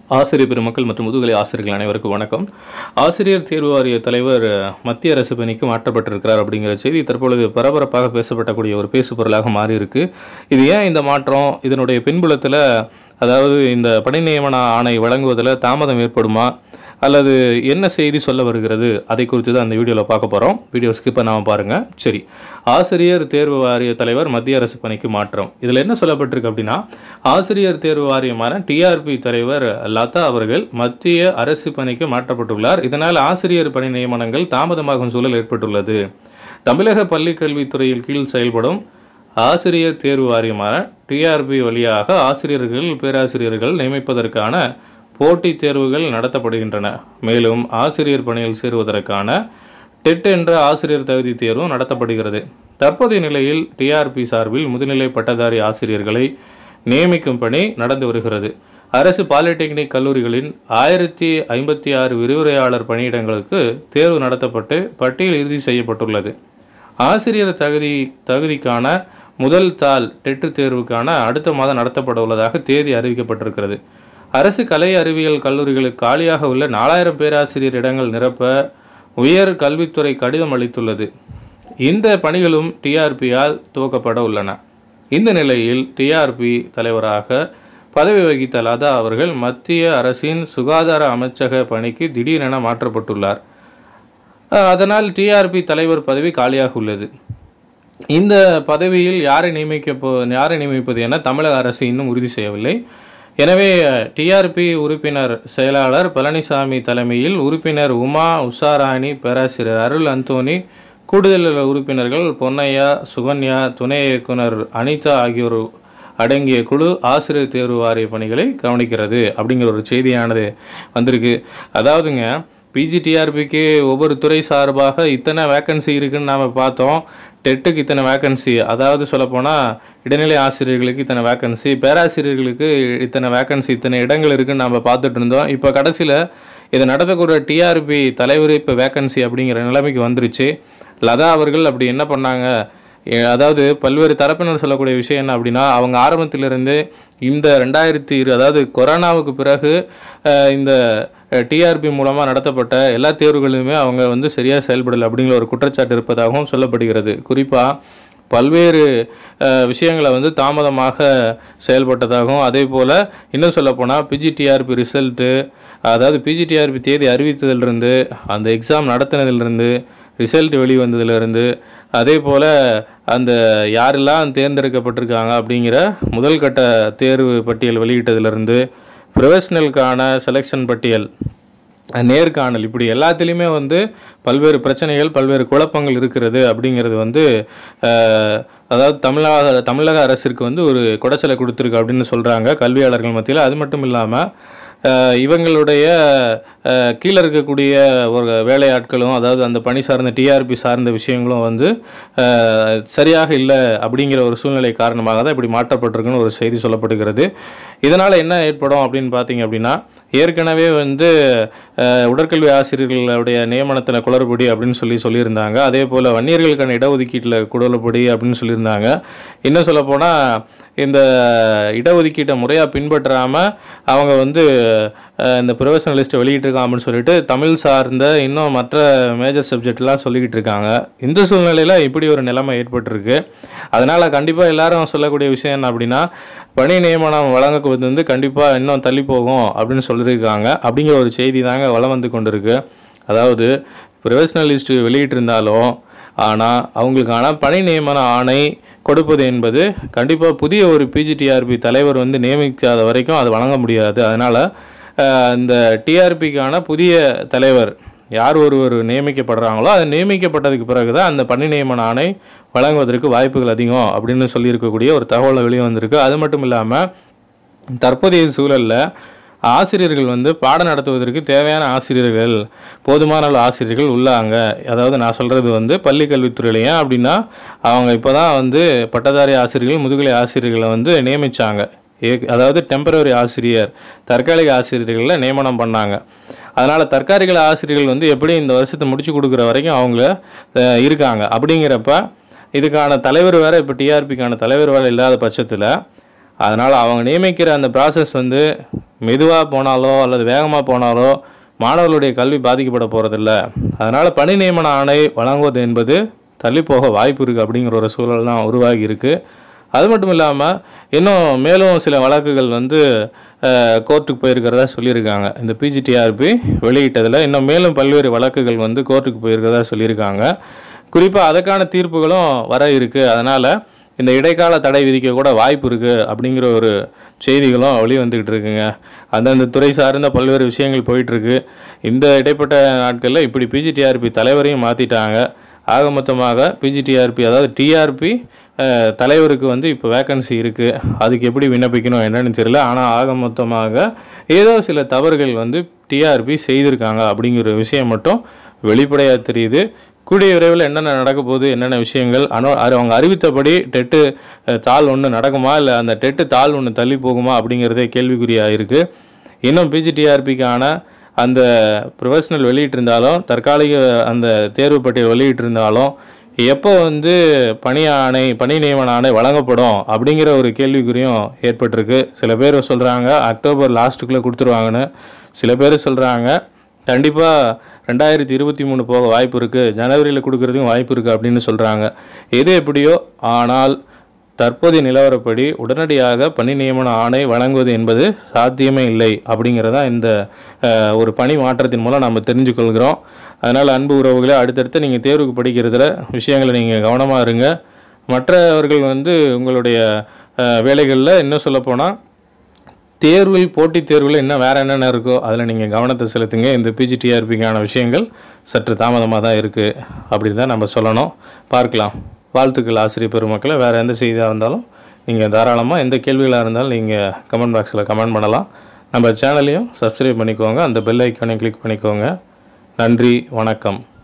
ஆசிரியர் பெருமக்கள் மற்றும் முதுகலை ஆசிரியர்கள் அனைவருக்கும் வணக்கம் ஆசிரியர் தேர்வு வாரிய தலைவர் அஹ், மத்திய அரசு பணிக்கு மாற்றப்பட்டிருக்கிறார் அப்படிங்கிற செய்தி தற்பொழுது பரபரப்பாக பேசப்படக்கூடிய ஒரு பேசு பொருளாக மாறி இருக்கு இது ஏன் இந்த மாற்றம் இதனுடைய பின்புலத்தில் அதாவது இந்த பணி நியமன ஆணை வழங்குவதில் தாமதம் ஏற்படுமா அல்லது என்ன செய்தி சொல்ல வருகிறது அதை குறித்து தான் அந்த வீடியோவில் பார்க்க போகிறோம் வீடியோ ஸ்கிப் பண்ணாமல் பாருங்கள் சரி ஆசிரியர் தேர்வு வாரிய தலைவர் மத்திய அரசு பணிக்கு மாற்றம் இதில் என்ன சொல்லப்பட்டிருக்கு அப்படின்னா ஆசிரியர் தேர்வு வாரியமான டிஆர்பி தலைவர் லதா அவர்கள் மத்திய அரசு பணிக்கு மாற்றப்பட்டுள்ளார் இதனால் ஆசிரியர் பணி நியமனங்கள் தாமதமாகும் சூழல் ஏற்பட்டுள்ளது தமிழக பள்ளிக் கல்வித்துறையில் கீழ் செயல்படும் ஆசிரியர் தேர்வு வாரியமான டிஆர்பி வழியாக ஆசிரியர்கள் பேராசிரியர்கள் நியமிப்பதற்கான போட்டித் தேர்வுகள் நடத்தப்படுகின்றன மேலும் ஆசிரியர் பணியில் சேருவதற்கான டெட் என்ற ஆசிரியர் தகுதி தேர்வும் நடத்தப்படுகிறது தற்போதைய நிலையில் டிஆர்பி சார்பில் முதுநிலை பட்டதாரி ஆசிரியர்களை நியமிக்கும் பணி நடந்து வருகிறது அரசு பாலிடெக்னிக் கல்லூரிகளின் ஆயிரத்தி ஐம்பத்தி ஆறு விரிவுரையாளர் பணியிடங்களுக்கு தேர்வு நடத்தப்பட்டு பட்டியல் இறுதி செய்யப்பட்டுள்ளது ஆசிரியர் தகுதி தகுதிக்கான முதல் தாள் டெட்டு தேர்வுக்கான அடுத்த மாதம் நடத்தப்பட உள்ளதாக தேதி அறிவிக்கப்பட்டிருக்கிறது அரசு கலை அறிவியல் கல்லூரிகளுக்கு காலியாக உள்ள நாலாயிரம் பேராசிரியர் இடங்கள் நிரப்ப உயர் கல்வித்துறை கடிதம் அளித்துள்ளது இந்த பணிகளும் டிஆர்பியால் துவக்கப்பட உள்ளன இந்த நிலையில் டிஆர்பி தலைவராக பதவி வகித்த லதா அவர்கள் மத்திய அரசின் சுகாதார அமைச்சக பணிக்கு திடீரென மாற்றப்பட்டுள்ளார் அஹ் அதனால் டிஆர்பி தலைவர் பதவி காலியாக உள்ளது இந்த பதவியில் யாரை நியமிக்க போ யாரை நியமிப்பது என தமிழக அரசு இன்னும் உறுதி செய்யவில்லை எனவே டிஆர்பி உறுப்பினர் செயலாளர் பழனிசாமி தலைமையில் உறுப்பினர் உமா உஷாராணி பேராசிரியர் அருள் அந்தோணி கூடுதல் உறுப்பினர்கள் பொன்னையா சுகன்யா துணை இயக்குனர் அனிதா ஆகியோர் அடங்கிய குழு ஆசிரியர் தேர்வு வாரிய பணிகளை கவனிக்கிறது அப்படிங்கிற ஒரு செய்தியானது வந்திருக்கு அதாவதுங்க பிஜிடிஆர்பிக்கு ஒவ்வொரு துறை சார்பாக இத்தனை வேக்கன்சி இருக்குன்னு நாம் பார்த்தோம் டெட்டுக்கு இத்தனை வேக்கன்சி அதாவது சொல்லப்போனால் இடைநிலை ஆசிரியர்களுக்கு இத்தனை வேக்கன்சி பேராசிரியர்களுக்கு இத்தனை வேக்கன்சி இத்தனை இடங்கள் இருக்குன்னு நம்ம பார்த்துட்டு இருந்தோம் இப்போ கடைசியில் இதை நடத்தக்கூடிய டிஆர்பி தலைவர் இப்போ வேக்கன்சி அப்படிங்கிற நிலைமைக்கு வந்துருச்சு லதா அவர்கள் அப்படி என்ன பண்ணாங்க எ- அதாவது பல்வேறு தரப்பினர் சொல்லக்கூடிய விஷயம் என்ன அப்படின்னா அவங்க ஆரம்பத்திலிருந்து இந்த ரெண்டாயிரத்தி இரு அதாவது கொரோனாவுக்கு பிறகு அஹ், இந்த டிஆர்பி மூலமாக நடத்தப்பட்ட எல்லா தேர்வுகளுமே அவங்க வந்து சரியாக செயல்படலை அப்படிங்கிற ஒரு குற்றச்சாட்டு இருப்பதாகவும் சொல்லப்படுகிறது குறிப்பாக பல்வேறு அஹ், விஷயங்களை வந்து தாமதமாக செயல்பட்டதாகவும் அதே போல் இன்னும் சொல்லப்போனால் பிஜிடிஆர்பி ரிசல்ட்டு அதாவது பிஜிடிஆர்பி தேதி அறிவித்ததிலிருந்து அந்த எக்ஸாம் நடத்தினதிலிருந்து ரிசல்ட் வெளிவந்ததிலிருந்து அதே போல் அந்த யாரெல்லாம் தேர்ந்தெடுக்கப்பட்டிருக்காங்க அப்படிங்கிற முதல் கட்ட தேர்வு பட்டியல் வெளியிட்டதிலிருந்து ப்ரொஃபஷ்னலுக்கான செலெக்ஷன் பட்டியல் நேர்காணல் இப்படி எல்லாத்துலேயுமே வந்து பல்வேறு பிரச்சனைகள் பல்வேறு குழப்பங்கள் இருக்கிறது அப்படிங்கிறது வந்து அஹ், அதாவது தமிழக தமிழக அரசிற்கு வந்து ஒரு குடைச்சலை கொடுத்துருக்கு அப்படின்னு சொல்கிறாங்க கல்வியாளர்கள் மத்தியில் அது மட்டும் இல்லாமல் இவங்களுடைய அஹ், கீழே இருக்கக்கூடிய ஒரு வேலையாட்களும் அதாவது அந்த பணி சார்ந்த டிஆர்பி சார்ந்த விஷயங்களும் வந்து அஹ், சரியாக இல்லை அப்படிங்கிற ஒரு சூழ்நிலை காரணமாக தான் இப்படி மாற்றப்பட்டிருக்குன்னு ஒரு செய்தி சொல்லப்படுகிறது இதனால் என்ன ஏற்படும் அப்படின்னு பார்த்தீங்க அப்படின்னா ஏற்கனவே வந்து அஹ், உடற்கல்வி ஆசிரியர்களுடைய நியமனத்தில் குளறுபடி அப்படின்னு சொல்லி சொல்லியிருந்தாங்க அதே போல் வன்னியர்களுக்கான இடஒதுக்கீட்டில் குளறுபடி அப்படின்னு சொல்லியிருந்தாங்க இன்னும் சொல்லப்போனால் இந்த இடஒதுக்கீட்டை முறையாக பின்பற்றாமல் அவங்க வந்து அஹ், இந்த ப்ரொஃபஷனலிஸ்ட்டை வெளியிட்டிருக்காங்க அப்படின்னு சொல்லிட்டு தமிழ் சார்ந்த இன்னும் மற்ற மேஜர் சப்ஜெக்ட்லாம் சொல்லிக்கிட்டு இருக்காங்க இந்த சூழ்நிலையில் இப்படி ஒரு நிலைமை ஏற்பட்டிருக்கு அதனால் கண்டிப்பாக எல்லாரும் சொல்லக்கூடிய விஷயம் என்ன அப்படின்னா பணி நியமனம் வழங்குவது வந்து கண்டிப்பாக இன்னும் தள்ளி போகும் அப்படின்னு சொல்லியிருக்காங்க அப்படிங்கிற ஒரு செய்தி தாங்க வளம் வந்து கொண்டிருக்கு அதாவது ப்ரொஃபஷனல் லிஸ்ட் வெளியிட்டிருந்தாலும் ஆனால் அவங்களுக்கான பணி நியமன ஆணை கொடுப்பது என்பது கண்டிப்பாக புதிய ஒரு பிஜிடிஆர்பி தலைவர் வந்து நியமிக்காத வரைக்கும் அது வழங்க முடியாது அதனால் இந்த டிஆர்பிக்கான புதிய தலைவர் யார் ஒருவர் நியமிக்கப்படுறாங்களோ அது நியமிக்கப்பட்டதுக்கு பிறகு தான் அந்த பணி நியமன ஆணை வழங்குவதற்கு வாய்ப்புகள் அதிகம் அப்படின்னு சொல்லியிருக்கக்கூடிய ஒரு தகவல் வெளியே வந்திருக்கு அது மட்டும் இல்லாமல் தற்போதைய சூழலில் ஆசிரியர்கள் வந்து பாடம் நடத்துவதற்கு தேவையான ஆசிரியர்கள் போதுமான அளவு ஆசிரியர்கள் உள்ளாங்க அதாவது நான் சொல்கிறது வந்து பள்ளி கல்வித்துறையில ஏன் அப்படின்னா அவங்க இப்போ தான் வந்து பட்டதாரி ஆசிரியர்கள் முதுகலை ஆசிரியர்களை வந்து நியமித்தாங்க ஏ அதாவது டெம்பரவரி ஆசிரியர் தற்காலிக ஆசிரியர்களை நியமனம் பண்ணாங்க அதனால் தற்காலிக ஆசிரியர்கள் வந்து எப்படி இந்த வருஷத்தை முடிச்சு கொடுக்குற வரைக்கும் அவங்க அஹ், இருக்காங்க அப்படிங்கிறப்ப இதுக்கான தலைவர் வேறு இப்போ டிஆர்பிக்கான தலைவர் வேறு இல்லாத பட்சத்தில் அதனால் அவங்க நியமிக்கிற அந்த ப்ராசஸ் வந்து மெதுவாக போனாலோ அல்லது வேகமாக போனாலோ மாணவர்களுடைய கல்வி பாதிக்கப்பட போகிறதில்ல அதனால் பணி நியமன ஆணை வழங்குவது என்பது தள்ளி போக வாய்ப்பு இருக்குது அப்படிங்கிற ஒரு சூழல் தான் உருவாகி இருக்கு அது மட்டும் இல்லாமல் இன்னும் மேலும் சில வழக்குகள் வந்து கோர்ட்டுக்கு போயிருக்கிறதா சொல்லியிருக்காங்க இந்த பிஜிடிஆர்பி வெளியிட்டதில் இன்னும் மேலும் பல்வேறு வழக்குகள் வந்து கோர்ட்டுக்கு போயிருக்கிறதா சொல்லியிருக்காங்க குறிப்பாக அதற்கான தீர்ப்புகளும் வர இருக்குது அதனால் இந்த இடைக்கால தடை விதிக்க கூட வாய்ப்பு இருக்குது அப்படிங்கிற ஒரு செய்திகளும் வெளி வந்துக்கிட்டு இருக்குங்க அந்தந்த துறை சார்ந்த பல்வேறு விஷயங்கள் போயிட்டுருக்கு இந்த இடைப்பட்ட நாட்களில் இப்படி பிஜிடிஆர்பி தலைவரையும் மாற்றிட்டாங்க ஆக மொத்தமாக பிஜிடிஆர்பி அதாவது டிஆர்பி தலைவருக்கு வந்து இப்போ வேக்கன்சி இருக்குது அதுக்கு எப்படி விண்ணப்பிக்கணும் என்னன்னு தெரியல ஆனால் ஆக மொத்தமாக ஏதோ சில தவறுகள் வந்து டிஆர்பி செய்திருக்காங்க அப்படிங்கிற விஷயம் மட்டும் வெளிப்படையாக தெரியுது கூடிய விரைவில் என்னென்ன நடக்க போகுது என்னென்ன விஷயங்கள் அனோ அது அவங்க அறிவித்தபடி டெட்டு அஹ், தாள் ஒன்று நடக்குமா இல்லை அந்த டெட்டு தாள் ஒன்று தள்ளி போகுமா அப்படிங்கிறதே கேள்விக்குறியாக இருக்குது இன்னும் பிஜிடிஆர்பிக்கான அந்த ப்ரொஃபஷனல் வெளியிட்டிருந்தாலும் தற்காலிக அந்த தேர்வு பட்டியல் வெளியிட்டிருந்தாலும் எப்போ வந்து பணி ஆணை பணி நியமன ஆணை வழங்கப்படும் அப்படிங்கிற ஒரு கேள்விக்குறியும் ஏற்பட்டிருக்கு சில பேர் சொல்கிறாங்க அக்டோபர் லாஸ்ட்டுக்குள்ளே கொடுத்துருவாங்கன்னு சில பேர் சொல்கிறாங்க கண்டிப்பாக ரெண்டாயிரத்தி இருபத்தி மூணு போக வாய்ப்பு இருக்குது ஜனவரியில் கொடுக்கறதுக்கும் வாய்ப்பு இருக்குது அப்படின்னு சொல்கிறாங்க எது எப்படியோ ஆனால் தற்போதைய நிலவரப்படி உடனடியாக பணி நியமன ஆணை வழங்குவது என்பது சாத்தியமே இல்லை அப்படிங்கிறதா இந்த அஹ், ஒரு பணி மாற்றத்தின் மூலம் நம்ம தெரிஞ்சுக்கொள்கிறோம் அதனால் அன்பு உறவுகளை அடுத்தடுத்து நீங்கள் தேர்வுக்கு படிக்கிறதுல விஷயங்களை நீங்கள் கவனமாக இருங்க மற்றவர்கள் வந்து உங்களுடைய அஹ், வேலைகளில் இன்னும் சொல்லப்போனால் தேர்வில் போட்டித் தேர்வில் இன்னும் வேறு என்னென்ன இருக்கோ அதில் நீங்கள் கவனத்தை செலுத்துங்க இந்த பிஜிடிஆர்பிக்கான விஷயங்கள் சற்று தாமதமாக தான் இருக்குது அப்படின்னு தான் நம்ம சொல்லணும் பார்க்கலாம் வாழ்த்துக்கள் ஆசிரியர் பெருமக்களை வேறு எந்த செய்தியாக இருந்தாலும் நீங்கள் தாராளமாக எந்த கேள்விகளாக இருந்தாலும் நீங்கள் கமெண்ட் பாக்ஸில் கமெண்ட் பண்ணலாம் நம்ம சேனலையும் சப்ஸ்கிரைப் பண்ணிக்கோங்க அந்த பெல் ஐக்கானையும் கிளிக் பண்ணிக்கோங்க நன்றி வணக்கம்